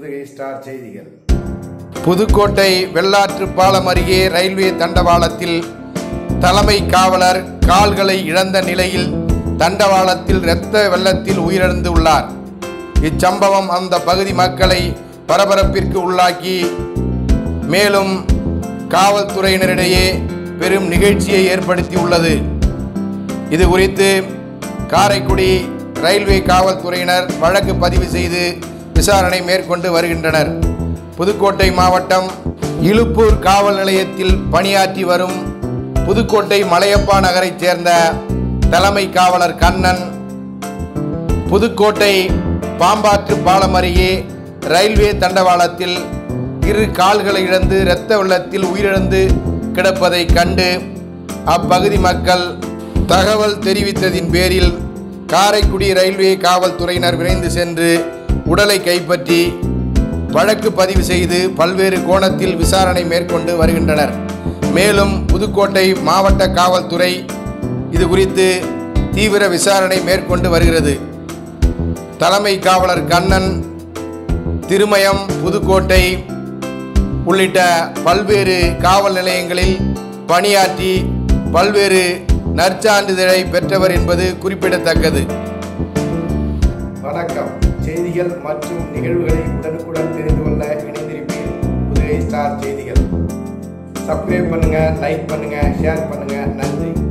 Pudugai star செய்திகள் புதுக்கோட்டை வெள்ளாற்று பாலம் அருகே ரயில்வே தண்டவாளத்தில் தலைமை காவலர் கால்களை இழந்த நிலையில் தண்டவாளத்தில் இரத்த வெள்ளத்தில் உயிரிழந்து உள்ளார் இச்சம்பவம் அந்த பகுதி மக்களை பரபரப்பிற்கு உள்ளாக்கி மேலும் காவல்துறையினரிடையே பெரும் நிகழ்ச்சியை ஏற்படுத்தியுள்ளது இது குறித்து காரைக்குடி ரயில்வே காவல்துறையினர் வழக்கு பதிவு செய்து விசாரணை மேற்கொண்டு வருகின்றனர் புதுக்கோட்டை மாவட்டம் இலுப்பூர் காவல் நிலையத்தில் பணியாற்றி வரும் புதுக்கோட்டை மலையப்பா நகரைச் சேர்ந்த தலைமை காவலர் கண்ணன் புதுக்கோட்டை பாம்பாற்று பாலம் அருகே ரயில்வே தண்டவாளத்தில் இரு கால்களை இழந்து இரத்த வெள்ளத்தில் உயிரிழந்து கிடப்பதை கண்டு அப்பகுதி மக்கள் தகவல் தெரிவித்ததின் பேரில் காரைக்குடி ரயில்வே காவல்துறையினர் விரைந்து சென்று உடலை கைப்பற்றி வழக்கு பதிவு செய்து பல்வேறு கோணத்தில் விசாரணை மேற்கொண்டு வருகின்றனர் மேலும் புதுக்கோட்டை மாவட்ட காவல்துறை இது குறித்து தீவிர விசாரணை மேற்கொண்டு வருகிறது தலைமை காவலர் கண்ணன் திருமயம் புதுக்கோட்டை உள்ளிட்ட பல்வேறு காவல் நிலையங்களில் பணியாற்றி பல்வேறு நற்சான்றிதழை பெற்றவர் என்பது குறிப்பிடத்தக்கது வணக்கம் செய்திகள் மற்றும் நிகழ்வுகளை உடனுக்குடன் தெரிந்து கொள்ள இணைந்திருப்பீர் புதுகை ஸ்டார் செய்திகள் சப்ஸ்கிரைப் பண்ணுங்க லைக் பண்ணுங்க ஷேர் பண்ணுங்க நன்றி